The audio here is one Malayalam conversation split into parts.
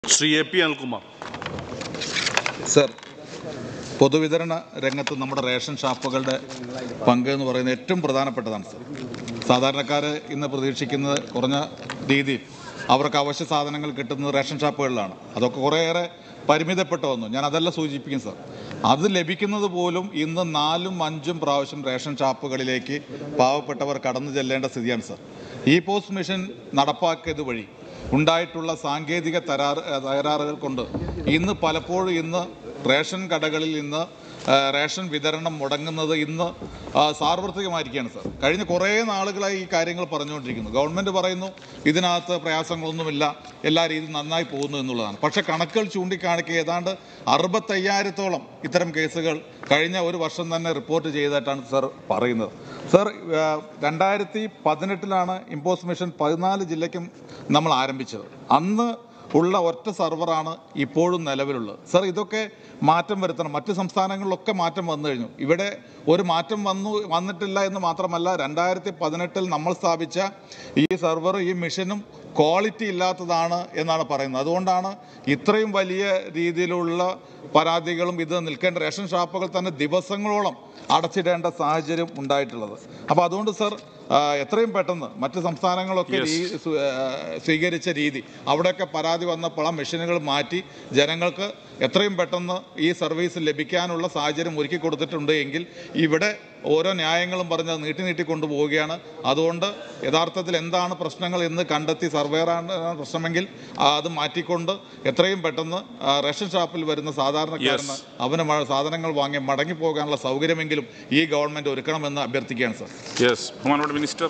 Shri A P Anilkumar sir പൊതുവിതരണ രംഗത്ത് നമ്മുടെ റേഷൻ ഷാപ്പുകളുടെ പങ്ക് എന്ന് പറയുന്നത് ഏറ്റവും പ്രധാനപ്പെട്ടതാണ് സർ സാധാരണക്കാർ ഇന്ന് പ്രതീക്ഷിക്കുന്നത് കുറഞ്ഞ രീതിയിൽ അവർക്ക് അവശ്യ സാധനങ്ങൾ കിട്ടുന്നത് റേഷൻ ഷാപ്പുകളിലാണ് അതൊക്കെ കുറേയേറെ പരിമിതപ്പെട്ടു വന്നു ഞാൻ അതല്ല സൂചിപ്പിക്കും സർ അത് ലഭിക്കുന്നത് പോലും ഇന്ന് നാലും അഞ്ചും പ്രാവശ്യം റേഷൻ ഷാപ്പുകളിലേക്ക് പാവപ്പെട്ടവർ കടന്നു ചെല്ലേണ്ട സ്ഥിതിയാണ് സർ ഈ പോസ്റ്റ് മിഷൻ നടപ്പാക്കിയത് വഴി ഉണ്ടായിട്ടുള്ള സാങ്കേതിക തരാർ തകരാറുകൾ കൊണ്ട് ഇന്ന് പലപ്പോഴും ഇന്ന് റേഷൻ കടകളിൽ ഇന്ന് ആ, റേഷൻ വിതരണം മുടങ്ങുന്നത് ഇന്ന് ആ, സാർവത്രികമായിരിക്കുകയാണ് സാർ കഴിഞ്ഞ കുറേ നാളുകളായി ഈ കാര്യങ്ങൾ പറഞ്ഞുകൊണ്ടിരിക്കുന്നു ഗവൺമെൻറ് പറയുന്നു ഇതിനകത്ത് പ്രയാസങ്ങളൊന്നുമില്ല എല്ലാ രീതിയും നന്നായി പോകുന്നു എന്നുള്ളതാണ് പക്ഷേ കണക്കുകൾ ചൂണ്ടിക്കാണിക്കുക ഏതാണ്ട് അറുപത്തയ്യായിരത്തോളം ഇത്തരം കേസുകൾ കഴിഞ്ഞ ഒരു വർഷം തന്നെ റിപ്പോർട്ട് ചെയ്തിട്ടാണ് സാർ പറയുന്നത് സാർ ആ, രണ്ടായിരത്തി പതിനെട്ടിലാണ് ഇമ്പോസ് മിഷൻ പതിനാല് ജില്ലയ്ക്കും നമ്മൾ ആരംഭിച്ചത് അന്ന് ഉള്ള ഒറ്റ സെർവറാണ് ഇപ്പോഴും നിലവിലുള്ളത് സർ ഇതൊക്കെ മാറ്റം വരുത്തണം മറ്റ് സംസ്ഥാനങ്ങളിലൊക്കെ മാറ്റം വന്നു കഴിഞ്ഞു ഇവിടെ ഒരു മാറ്റം വന്നു വന്നിട്ടില്ല എന്ന് മാത്രമല്ല രണ്ടായിരത്തി പതിനെട്ടിൽ നമ്മൾ സ്ഥാപിച്ച ഈ സെർവർ ഈ മിഷനും ക്വാളിറ്റി ഇല്ലാത്തതാണ് എന്നാണ് പറയുന്നത് അതുകൊണ്ടാണ് ഇത്രയും വലിയ രീതിയിലുള്ള പരാതികളും ഇത് നിൽക്കേണ്ട റേഷൻ ഷാപ്പുകൾ തന്നെ ദിവസങ്ങളോളം അടച്ചിടേണ്ട സാഹചര്യം ഉണ്ടായിട്ടുള്ളത് അപ്പോൾ അതുകൊണ്ട് സർ ആ, എത്രയും പെട്ടെന്ന് മറ്റ് സംസ്ഥാനങ്ങളൊക്കെ Yes. രീ- സ്വ- ആ, സ്വീകരിച്ച രീതി അവിടെയൊക്കെ പരാതി വന്നപ്പോൾ ആ മെഷീനുകൾ മാറ്റി ജനങ്ങൾക്ക് എത്രയും പെട്ടെന്ന് ഈ സർവീസ് ലഭിക്കാനുള്ള സാഹചര്യം ഒരുക്കി കൊടുത്തിട്ടുണ്ട് എങ്കിൽ ഇവിടെ ഓരോ ന്യായങ്ങളും പറഞ്ഞ് അത് നീട്ടി നീട്ടി കൊണ്ടുപോവുകയാണ് അതുകൊണ്ട് യഥാർത്ഥത്തിൽ എന്താണ് പ്രശ്നങ്ങൾ എന്ന് കണ്ടെത്തി സർവേറാണ് പ്രശ്നമെങ്കിൽ ആ, അത് മാറ്റിക്കൊണ്ട് എത്രയും പെട്ടെന്ന് ആ, റേഷൻ ഷാപ്പിൽ വരുന്ന സാധാരണക്കാരന് അവന് മ- സാധനങ്ങൾ വാങ്ങി മടങ്ങി പോകാനുള്ള സൗകര്യമെങ്കിലും ഈ ഗവൺമെൻറ് ഒരുക്കണമെന്ന് അഭ്യർത്ഥിക്കുകയാണ് സർ യെസ് ബഹുമാനപ്പെട്ട മിനിസ്റ്റർ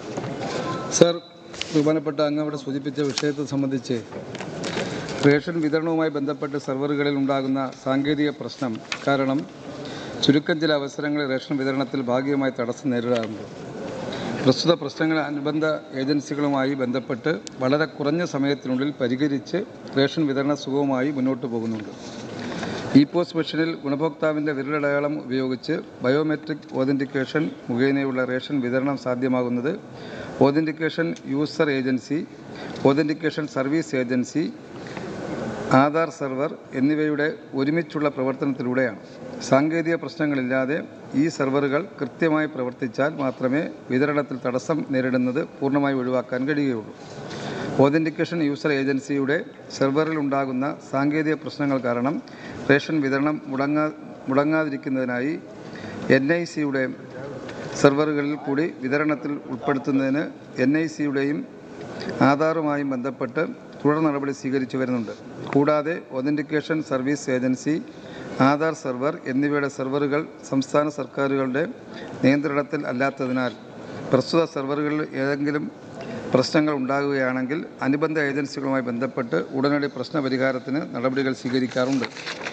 സർ ബഹുമാനപ്പെട്ട അങ്ങ് അവിടെ സൂചിപ്പിച്ച വിഷയത്തെ സംബന്ധിച്ച് റേഷൻ വിതരണവുമായി ബന്ധപ്പെട്ട് സെർവറുകളിൽ ഉണ്ടാകുന്ന സാങ്കേതിക പ്രശ്നം കാരണം ചുരുക്കം ചില അവസരങ്ങളിൽ റേഷൻ വിതരണത്തിൽ ഭാഗികമായി തടസ്സം നേരിടാറുണ്ട് പ്രസ്തുത പ്രശ്നങ്ങൾ അനുബന്ധ ഏജൻസികളുമായി ബന്ധപ്പെട്ട് വളരെ കുറഞ്ഞ സമയത്തിനുള്ളിൽ പരിഹരിച്ച് റേഷൻ വിതരണം സുഗമമായി മുന്നോട്ട് പോകുന്നുണ്ട് ഇ പോസ്റ്റ് മെഷീനിൽ ഗുണഭോക്താവിൻ്റെ വിരലടയാളം ഉപയോഗിച്ച് ബയോമെട്രിക് ഓതൻറ്റിക്കേഷൻ മുഖേനയുള്ള റേഷൻ വിതരണം സാധ്യമാകുന്നത് authentication user agency authentication service agency Aadhaar server എന്നിവയുടെ ഒരുമിച്ചുള്ള പ്രവർത്തനത്തിലൂടെയാണ് സാങ്കേതിക പ്രശ്നങ്ങളില്ലാതെ ഈ സെർവറുകൾ കൃത്യമായി പ്രവർത്തിച്ചാൽ മാത്രമേ വിതരണത്തിൽ തടസ്സം നേരിടുന്നത് പൂർണ്ണമായി ഒഴിവാക്കാൻ കഴിയുകയുള്ളൂ ഓതൻറ്റിക്കേഷൻ യൂസർ ഏജൻസിയുടെ സെർവറിൽ ഉണ്ടാകുന്ന സാങ്കേതിക പ്രശ്നങ്ങൾ കാരണം റേഷൻ വിതരണം മുടങ്ങാ മുടങ്ങാതിരിക്കുന്നതിനായി എൻ ഐ സിയുടെ സെർവറുകളിൽ കൂടി വിതരണത്തിൽ ഉൾപ്പെടുത്തുന്നതിന് എൻ ഐ സിയുടെയും ആധാറുമായും ബന്ധപ്പെട്ട് തുടർ നടപടി സ്വീകരിച്ചു വരുന്നുണ്ട് കൂടാതെ authentication service agency Aadhaar server എന്നിവയുടെ സെർവറുകൾ സംസ്ഥാന സർക്കാരുകളുടെ നിയന്ത്രണത്തിൽ അല്ലാത്തതിനാൽ പ്രസ്തുത സെർവറുകളിൽ ഏതെങ്കിലും പ്രശ്നങ്ങൾ ഉണ്ടാകുകയാണെങ്കിൽ അനുബന്ധ ഏജൻസികളുമായി ബന്ധപ്പെട്ട് ഉടനടി പ്രശ്ന പരിഹാരത്തിന് നടപടികൾ സ്വീകരിക്കാറുണ്ട്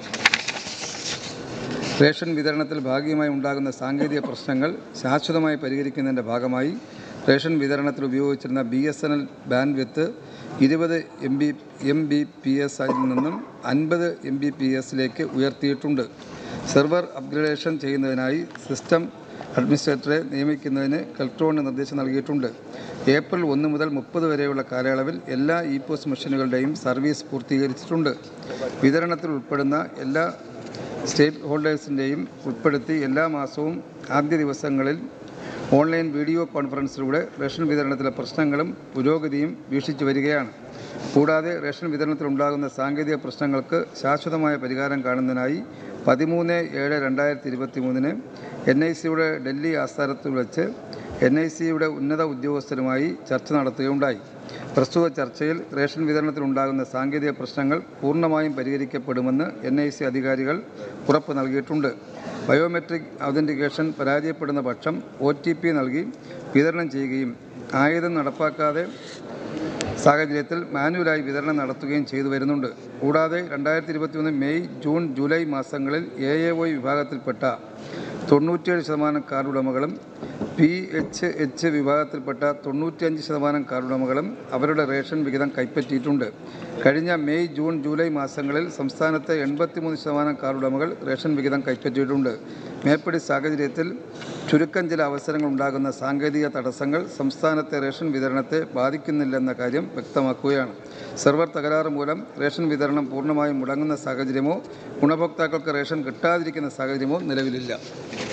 റേഷൻ വിതരണത്തിൽ ഭാഗികമായി ഉണ്ടാകുന്ന സാങ്കേതിക പ്രശ്നങ്ങൾ ശാശ്വതമായി പരിഹരിക്കുന്നതിൻ്റെ ഭാഗമായി റേഷൻ വിതരണത്തിൽ ഉപയോഗിച്ചിരുന്ന B S N L bandwidth ഇരുപത് M B M B P S ൽ നിന്നും അൻപത് എം ബി പി എസിലേക്ക് ഉയർത്തിയിട്ടുണ്ട് സെർവർ അപ്ഗ്രഡേഷൻ ചെയ്യുന്നതിനായി സിസ്റ്റം അഡ്മിനിസ്ട്രേറ്ററെ നിയമിക്കുന്നതിന് കലക്ടറോണിന് നിർദ്ദേശം നൽകിയിട്ടുണ്ട് ഏപ്രിൽ ഒന്ന് മുതൽ മുപ്പത് വരെയുള്ള കാലയളവിൽ എല്ലാ ഇ പോസ്റ്റ് മെഷീനുകളുടെയും സർവീസ് പൂർത്തീകരിച്ചിട്ടുണ്ട് വിതരണത്തിൽ ഉൾപ്പെടുന്ന എല്ലാ സ്റ്റേറ്റ് ഹോൾഡേഴ്സിൻ്റെയും ഉൾപ്പെടുത്തി എല്ലാ മാസവും ആദ്യ ദിവസങ്ങളിൽ ഓൺലൈൻ വീഡിയോ കോൺഫറൻസിലൂടെ റേഷൻ വിതരണത്തിലെ പ്രശ്നങ്ങളും പുരോഗതിയും വീക്ഷിച്ചു വരികയാണ് കൂടാതെ റേഷൻ വിതരണത്തിൽ ഉണ്ടാകുന്ന സാങ്കേതിക പ്രശ്നങ്ങൾക്ക് ശാശ്വതമായ പരിഹാരം കാണുന്നതിനായി പതിമൂന്ന് ഏഴ് രണ്ടായിരത്തി ഇരുപത്തി മൂന്നിന് എൻ ഐ സിയുടെ ഡൽഹി ആസ്ഥാനത്ത് വെച്ച് എൻ ഐ സിയുടെ ഉന്നത ഉദ്യോഗസ്ഥരുമായി ചർച്ച നടത്തുകയുണ്ടായി പ്രസ്തുത ചർച്ചയിൽ റേഷൻ വിതരണത്തിലുണ്ടാകുന്ന സാങ്കേതിക പ്രശ്നങ്ങൾ പൂർണ്ണമായും പരിഹരിക്കപ്പെടുമെന്ന് എൻ ഐ സി അധികാരികൾ ഉറപ്പ് നൽകിയിട്ടുണ്ട് ബയോമെട്രിക് ഔതൻറ്റിക്കേഷൻ പരാജയപ്പെടുന്ന പക്ഷം ഒ ടി പി നൽകി വിതരണം ചെയ്യുകയും ആയുധം നടപ്പാക്കാതെ സാഹചര്യത്തിൽ മാനുവലായി വിതരണം നടത്തുകയും ചെയ്തു വരുന്നുണ്ട് കൂടാതെ രണ്ടായിരത്തി ഇരുപത്തിയൊന്ന് മെയ് ജൂൺ ജൂലൈ മാസങ്ങളിൽ എ എ ഒ വിഭാഗത്തിൽപ്പെട്ട തൊണ്ണൂറ്റിയേഴ് ശതമാനം കാർഡ് ഉടമകളും പി എച്ച് എച്ച് വിഭാഗത്തിൽപ്പെട്ട തൊണ്ണൂറ്റിയഞ്ച് ശതമാനം കാർഡുടമകളും അവരുടെ റേഷൻ വിഹിതം കൈപ്പറ്റിയിട്ടുണ്ട് കഴിഞ്ഞ മെയ് ജൂൺ ജൂലൈ മാസങ്ങളിൽ സംസ്ഥാനത്തെ എൺപത്തിമൂന്ന് ശതമാനം കാർഡുടമകൾ റേഷൻ വിഹിതം കൈപ്പറ്റിയിട്ടുണ്ട് മേൽപ്പടി സാഹചര്യത്തിൽ ചുരുക്കം ചില അവസരങ്ങൾ ഉണ്ടാകുന്ന സാങ്കേതിക തടസ്സങ്ങൾ സംസ്ഥാനത്തെ റേഷൻ വിതരണത്തെ ബാധിക്കുന്നില്ലെന്ന കാര്യം വ്യക്തമാക്കുകയാണ് സെർവർ തകരാറ് മൂലം റേഷൻ വിതരണം പൂർണ്ണമായും മുടങ്ങുന്ന സാഹചര്യമോ ഗുണഭോക്താക്കൾക്ക് റേഷൻ കിട്ടാതിരിക്കുന്ന സാഹചര്യമോ നിലവിലില്ല